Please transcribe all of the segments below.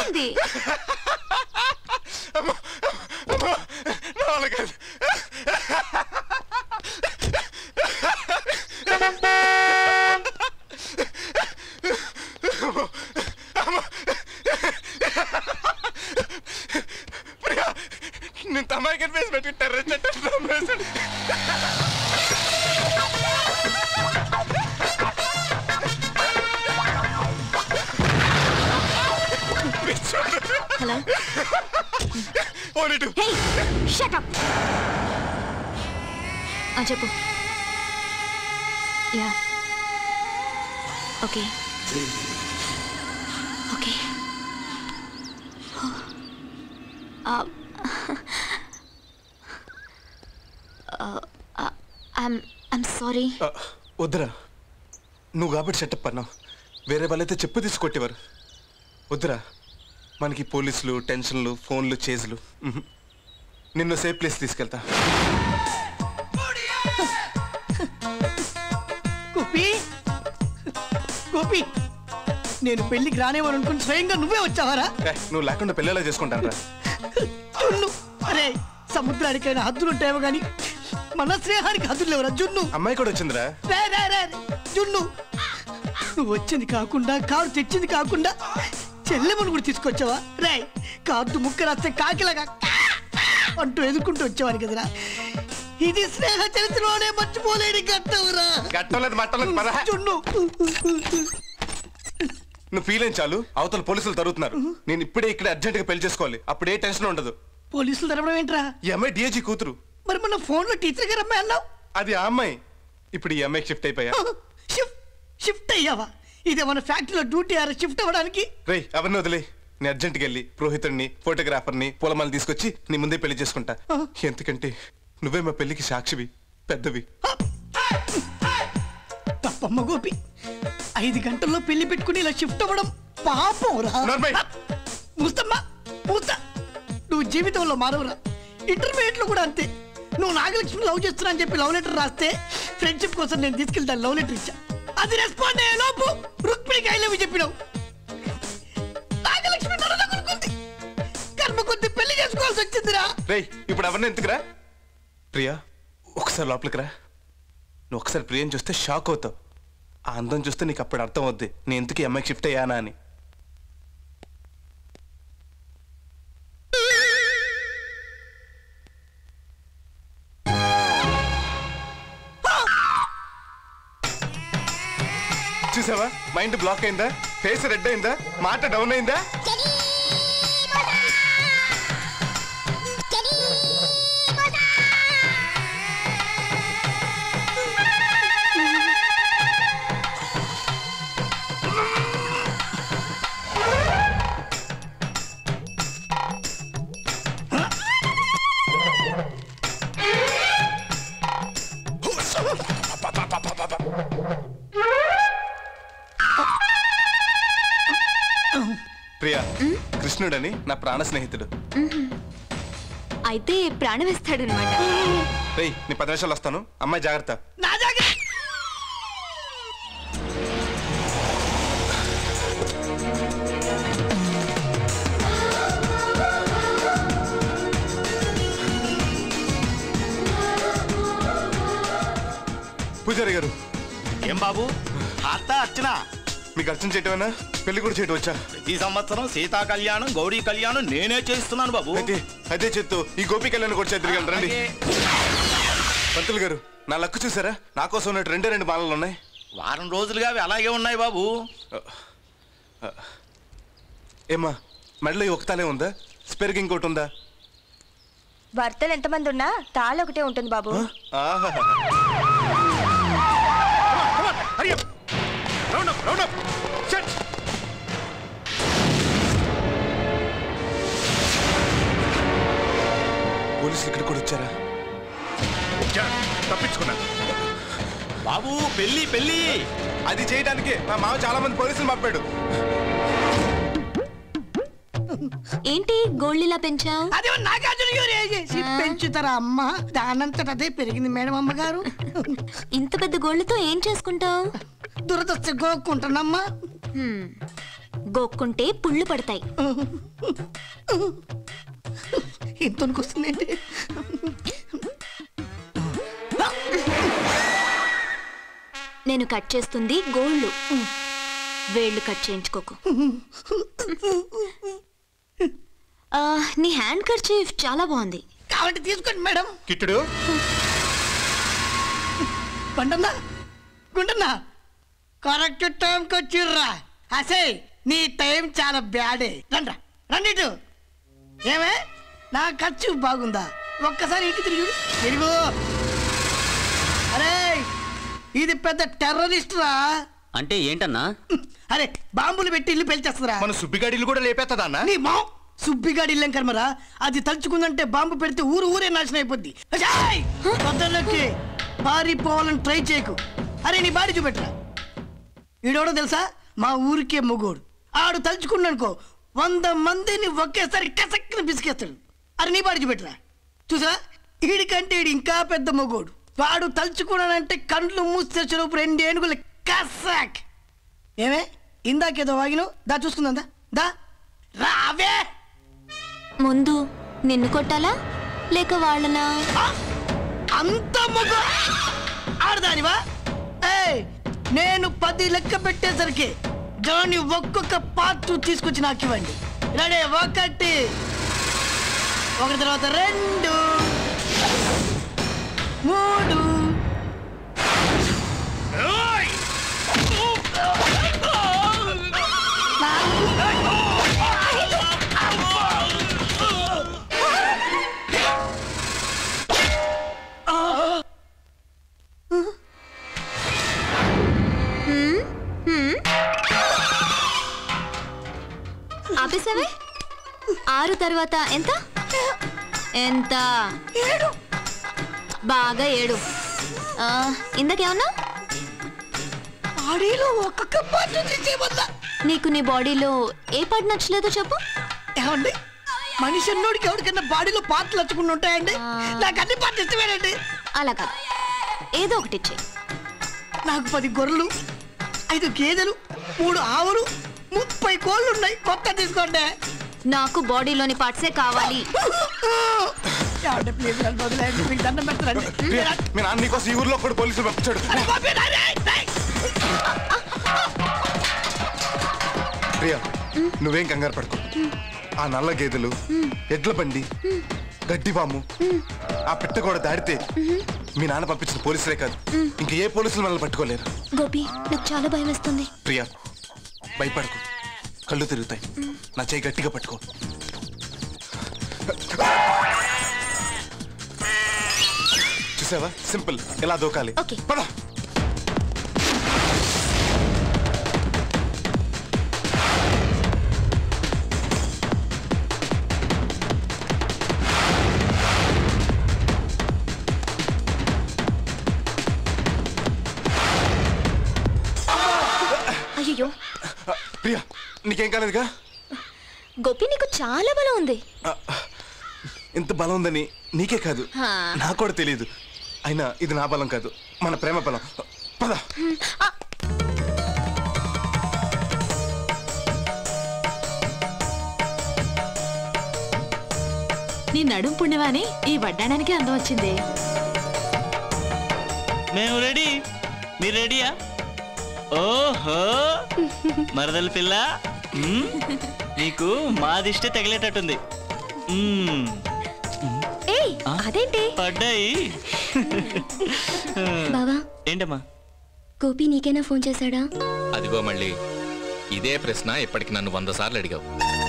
ఏమైంది అమ్మో, అమ్మో, నా వల్ల కాదు. అమ్మో, అమ్మో. ప్రియా, నేను తమాయి కనిపేసి పెట్టి టెర్రస్ నమ్మేశాడు హలో ఓ నీటు హే షట్ అప్ ఆ చెప్పు yeah okay okay I'm I'm sorry ఆ, వద్దురా నువ్వు కాబట్టి సెటప్ అన్నావు వేరే వాళ్ళైతే చెప్పు తీసుకొట్టేవారు వద్దురా మనకి పోలీసులు టెన్షన్లు ఫోన్లు చేజులు ఉహు. నిన్ను సేఫ్ ప్లేస్ తీసుకెళ్తా గోపి గోపి నేను పెళ్లికి రానేవాడు అనుకుని స్వయంగా నువ్వే వచ్చావారా ఏ, నువ్వు లేకుండా పెళ్ళేలా చేసుకుంటాను రా జున్ను అరే సముద్రానికైనా హద్దులు ఉంటాయేమో గాని మన స్నేహానికి హద్దులు లేవురా జున్ను అమ్మాయి కూడా వచ్చిందిరా రే రే రే జున్ను నువ్వు వచ్చింది కాకుండా కారు తెచ్చింది కాకుండా చెల్లెమని కూడా తీసుకొచ్చావా రే కార్డు ముక్క రాస్తే కాకిలాగా అంటూ ఎదుర్కొంటూ వచ్చేవారు కదరా ఇది స్నేహ చరిత్రలోనే మర్చిపోలేని ఘట్టవురా గట్టం లేదు మట్టం లేదు పద జున్ను నువ్వు ఫీల్ అయిన చాలు అవతల పోలీసులు తరుగుతున్నారు నేను ఇప్పుడే ఇక్కడ అర్జెంట్ గా పెళ్లి చేసుకోవాలి అప్పుడు ఏ టెన్షన్ ఉండదు పోలీసులు తరపడం ఏంట్రా ఈ అమ్మాయి డిఐజీ కూతురు మరి మన ఫోన్లో టీచర్ గారు అమ్మాయి అన్నావు అది ఆ అమ్మాయి ఇప్పుడు ఈ అమ్మాయికి షిఫ్ట్ అయిపోయా షిఫ్ట్ షిఫ్ట్ అయ్యావా ఇదే మన ఫ్యాక్టరీలో డ్యూటీ ఆరా షిఫ్ట్ అవ్వడానికి రేయ్ అవన్నీ వదిలే నేను అర్జెంట్కి వెళ్ళి పురోహితుడిని ఫోటోగ్రాఫర్ని పూలమాల తీసుకొచ్చి నీ ముందే పెళ్లి చేసుకుంటా ఎందుకంటే నువ్వే మా పెళ్లికి సాక్షివి పెద్దవి తప్పమ్మ గోపి ఐదు గంటల్లో పెళ్లి పెట్టుకుని ఇలా షిఫ్ట్ అవ్వడం పాపం రా నోర్మై. మూస్తమ్మా మూస్తా నువ్వు జీవితంలో మారవురా ఇంటర్మీడియట్ లో కూడా అంతే నువ్వు నాగలక్ష్మి లవ్ చేస్తున్నా అని చెప్పి లవ్ లెటర్ రాస్తే ఫ్రెండ్షిప్ కోసం నేను తీసుకెళ్తాను లవ్ లెటర్ ఇచ్చా అది రెస్పాండ్ అయ్యే లోపు రుక్మిణికి ఐ లవ్ చెప్పినావు నాగలక్ష్మి నన్ను తగులుకుంది కర్మ కొద్ది పెళ్లి చేసుకోవాల్సి వచ్చిందిరా రేయ్ ఇప్పుడు ఎవరిని ఎందుకురా ప్రియా ఒకసారి లోపలికి రా నువ్వు ఒకసారి ప్రియని చూస్తే షాక్ అవుతావు ఆ అందం చూస్తే నీకు అప్పుడు అర్థం అవుద్ది నేను ఎందుకు ఈ అమ్మాయికి షిఫ్ట్ అయ్యానా అని చూసావా మైండ్ బ్లాక్ అయిందా ఫేస్ రెడ్ అయిందా మాట డౌన్ అయిందా ప్రియా కృష్ణుడని నా ప్రాణ స్నేహితుడు అయితే ప్రాణం ఇస్తాడనమాట రేయ్ నీ పది నిమిషాలు వస్తాను అమ్మాయి జాగ్రత్త నా జాగ్రత్త పూజారి గారు ఏం బాబు అత్త అర్చన మీకు అర్చన చేయటమేనా పెళ్లి కూడా చేయటం వచ్చా ప్రతి సంవత్సరం సీతా కళ్యాణం గౌరీ కళ్యాణం నేనే చేస్తున్నాను బాబు అయితే అదే చెత్తు ఈ గోపి కళ్యాణ్ కూడా చేద్దరు రండి అలాగే. పంతులు గారు నా లక్కు చూసారా నా కోసం ఉన్నట్టు రెండే రెండు మాలలు ఉన్నాయి వారం రోజులుగా అవి అలాగే ఉన్నాయి బాబు ఏమ్మా మెడలో ఈ ఒక తాలే ఉందా స్పెర్గ్ ఇంకోటి ఉందా భర్తలు ఎంతమంది ఉన్నా తాళ ఒకటే ఉంటుంది బాబు ఆహా పోలీసులు ఇక్కడ కూడా వచ్చారా తప్పించుకున్నా బాబు పెళ్లి పెళ్లి అది చేయడానికి మా మామ చాలా మంది పోలీసులు పంపాడు ఏంటి గోల్డ్ ఇలా పెంచావు అదే నాగార్జున గారు వేసేసి పెంచుతారా అమ్మ దానంతట అదే పెరిగింది మేడం అమ్మగారు ఇంత పెద్ద గోల్డ్తో ఏం చేసుకుంటావు దురదొస్తే గోక్కుంటానమ్మా గోక్కుంటే పుళ్ళు పడతాయి ఇంత వస్తుందండి నేను కట్ చేస్తుంది గోళ్ళు వేళ్ళు కట్ చేయించుకోకు ఆ, నీ హ్యాండ్ కర్చీఫ్ చాలా బాగుంది కాబట్టి తీసుకోండి మేడం కిట్టుడు పండన్నా గుండన్నా కరెక్ట్ టైంకి వచ్చిర్రా అసే నీ టైం చాలా బ్యాడే రండ్రా రండి ఇటు ఏమే నా ఖర్చు బాగుందా ఒక్కసారి ఇంటి తిరిగి చూడు. తిరుగు అరే ఇది పెద్ద టెర్రరిస్ట్ రా అంటే ఏంటన్నా అరే బాంబులు పెట్టి ఇల్లు పెంచేస్తుందిరా మన సుబ్బిగాడిలు కూడా లేపేస్తుందా అన్న నీ మా సుబ్బిగాడి ఇల్లం కర్మరా అది తలుచుకుందంటే బాంబు పెడితే ఊరు ఊరే నాశనం అయిపోద్ది అజాయ్! పొద్దున్నకి పారిపోవాలని ట్రై చేయకు అరే నీ బాడీ చూపెట్టరా ఈడోడో తెలుసా మా ఊరికే మొగోడు ఆడు తలుచుకున్నానుకో వంద మందిని ఒకేసారి కసక్కున పిసికేస్తాడు అరే నీ బాడీ చూపెట్టరా చూసా ఈడికంటే ఈడు ఇంకా పెద్ద మొగోడు వాడు తలుచుకున్నానంటే కండ్లు మూస్తే చెరుపు రెండు ఏనుగులు కసాక్ ఏమే ఇందాకేదో వాగిను దా చూసుకుందా దా రావే ముందు నిన్ను కొట్టాలా లేక వాళ్ళనా ఆ! అంత మొగ ఆడదానివా ఏయ్ నేను పది లెక్క పెట్టేసరికి దాని ఒక్కొక్క పార్ట్ తీసుకొచ్చి నాకు ఇవ్వండి రెడీ ఒకటి ఒకటి తర్వాత రెండు మూడు ఆపేసావే ఆరు తర్వాత ఎంత ఎంత ఏడు బాగా ఏడు ఆ, ఇందాకేమన్నా బాడీలో ఒక్కొక్క పార్ట్ తీసేయమన్నా నీకు నీ బాడీలో ఏ పార్ట్ నచ్చలేదో చెప్పు ఏమండి మనిషి అన్నోడికి ఎవరికన్నా బాడీలో పార్ట్లు వచ్చుకుని ఉంటాయండి ఆ. నాకు అన్ని పార్ట్లు ఇష్టమేనండి అలా కాదు ఏదో ఒకటి ఇచ్చేయి నాకు పది గొర్రెలు ఐదు గేదెలు మూడు ఆవులు ముప్పై కోళ్ళు ఉన్నాయి మొత్తం తీసుకోండి నాకు బాడీలోని పార్ట్సే కావాలి ఏమండి ప్లీజ్ నన్ను వదిలేయండి మీకు దండం పెడతారండి ప్రియా, మీ నాన్న నీకోసం ఈ ఊర్లో కూడా పోలీసులు పంపించాడు అరే బాబీ, రా, రా, రా. ప్రియా నువ్వేం కంగారు పడుకో ఆ నల్ల గేదెలు ఎడ్ల బండి గడ్డి పాము ఆ పిట్ట కూడా దాడితే మీ నాన్న పంపించిన పోలీసులే కాదు ఇంక ఏ పోలీసులు మనల్ని పట్టుకోలేరు గోపి నాకు చాలా భయం వేస్తుంది ప్రియా భయపడకు కళ్ళు తిరుగుతాయి నా చేయి గట్టిగా పట్టుకో చూసావా సింపుల్ ఇలా దూకాలి ఓకే. పద అయ్యో ప్రియా నీకేం కాలేదుగా గోపి నీకు చాలా బలం ఉంది ఇంత బలం ఉందని నీకే కాదు హా. నాకు కూడా తెలియదు అయినా ఇది నా బలం కాదు మన ప్రేమ బలం పద నీ నడుం పుణ్యమాని ఈ వడ్డాడానికి అందం వచ్చింది మేము రెడీ మీరు రెడీయా ఓహో మరదల పిల్ల మ్మ్? నీకు మా దిష్టి తగిలేటట్టుంది మ్మ్. ఏయ్ అదేంటి పడ్డాయి బావా ఏంటమ్మా గోపి నీకేనా ఫోన్ చేశాడా అదిగో మళ్ళీ ఇదే ప్రశ్న ఇప్పటికి నన్ను వంద సార్లు అడిగావు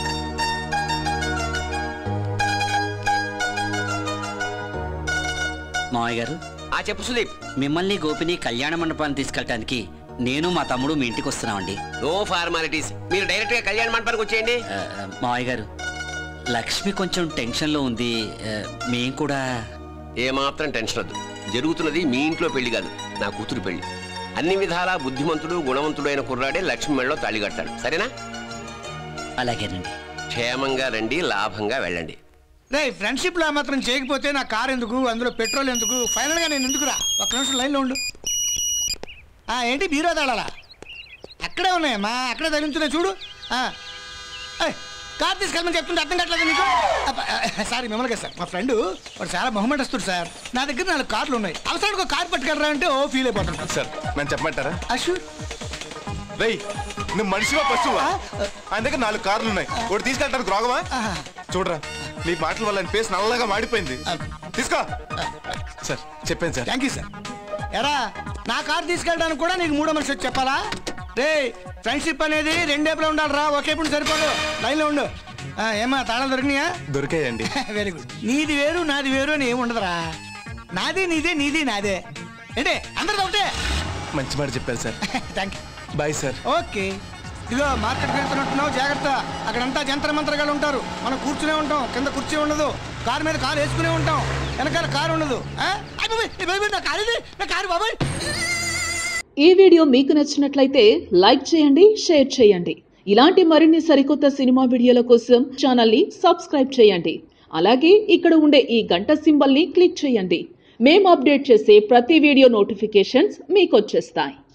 మావయ్య గారు ఆ చెప్పు సుదీప్ మిమ్మల్ని గోపిని కళ్యాణ మండపాన్ని తీసుకెళ్ళటానికి నేను మా తమ్ముడు మీ ఇంటికి వస్తున్నామండి నో ఫార్మాలిటీస్ మీరు డైరెక్ట్ గా కళ్యాణ మండపానికి వచ్చేయండి ఆ, ఆ, మావయ్య గారు లక్ష్మి కొంచెం టెన్షన్లో ఉంది ఆ, మేం కూడా ఏమాత్రం టెన్షన్ వద్దు జరుగుతున్నది మీ ఇంట్లో పెళ్లి కాదు నా కూతురు పెళ్లి అన్ని విధాలా బుద్ధిమంతుడు గుణవంతుడు అయిన కుర్రాడే లక్ష్మి మెడలో తాళి కడతాడు సరేనా అలాగేనండి క్షేమంగా రండి లాభంగా వెళ్ళండి రే ఫ్రెండ్షిప్ లో మాత్రం చేయకపోతే నా కార్ ఎందుకు అందులో పెట్రోల్ ఎందుకు ఫైనల్ గా నేను ఎందుకురా ఒక నిమిషం లైన్ లో ఉండు ఆ ఏంటి బీరో తాళాలా అక్కడే ఉన్నాయమ్మా అక్కడే తగిలించున్నాయి చూడు ఆ. ఏయ్, కార్ తీసుకెళ్ళమని చెప్తుంటే అర్థం కావట్లేదు నీకు అబ్బ, సారీ మిమ్మల్ని కదా సార్ మా ఫ్రెండ్ వాడు చాలా బహుమతిస్తుడు సార్ నా దగ్గర నాలుగు కార్లు ఉన్నాయి అవసరానికి ఒక కార్ పట్టుకెళ్ళరా అంటే ఓ ఫీల్ అయిపోతుంటాను సార్ నన్ను చెప్పమంటారా అషూర్ రేయ్ నువ్వు మనిషివా పశువా ఆయన దగ్గర నాలుగు కార్లు ఉన్నాయి ఒకటి తీసుకెళ్ళడానికి రోగమా చూడరా నీ మాటల వల్ల ఆయన ఫేస్ నల్లగా మాడిపోయింది తీసుకో సార్ చెప్పాను సార్ థ్యాంక్ యూ సార్ ఎరా నా కార్ తీసుకెళ్ళడానికి కూడా నీకు మూడో మనిషి వచ్చి చెప్పాలా రే ఫ్రెండ్షిప్ అనేది రెండేపులో ఉండాలిరా ఒకేప్పుడు సరిపోదు లైన్లో ఉండు ఆ, ఏమా తాళాలు దొరికినాయా దొరికాయండి వెరీ గుడ్ నీది వేరు నాది వేరు అని ఏమి ఉండదురా నాది నీదే నీది నాదే ఏంటి అందరిది ఒకటే మంచి మాట చెప్పాను sir thank you bye sir okay ఇదిగో మార్కెట్కి వెళ్తున్నట్టున్నావు జాగ్రత్త అక్కడంతా జంతర మంత్రగాళ్ళు ఉంటారు మనం కూర్చునే ఉంటాం కింద కుర్చీ ఉండదు కారు మీద కారు వేసుకునే ఉంటాం వెనకాల కారు ఉండదు ఆ? అయ్ బాబోయ్, ఏ బాబోయ్, నా కారు ఇది నా కారు బాబాయ్ ఈ వీడియో మీకు నచ్చినట్లయితే లైక్ చేయండి షేర్ చేయండి ఇలాంటి మరిన్ని సరికొత్త సినిమా వీడియోల కోసం ఛానల్ని సబ్స్క్రైబ్ చేయండి అలాగే ఇక్కడ ఉండే ఈ గంట సింబల్ని క్లిక్ చేయండి మేము అప్డేట్ చేసే ప్రతి వీడియో నోటిఫికేషన్స్ మీకు వచ్చేస్తాయి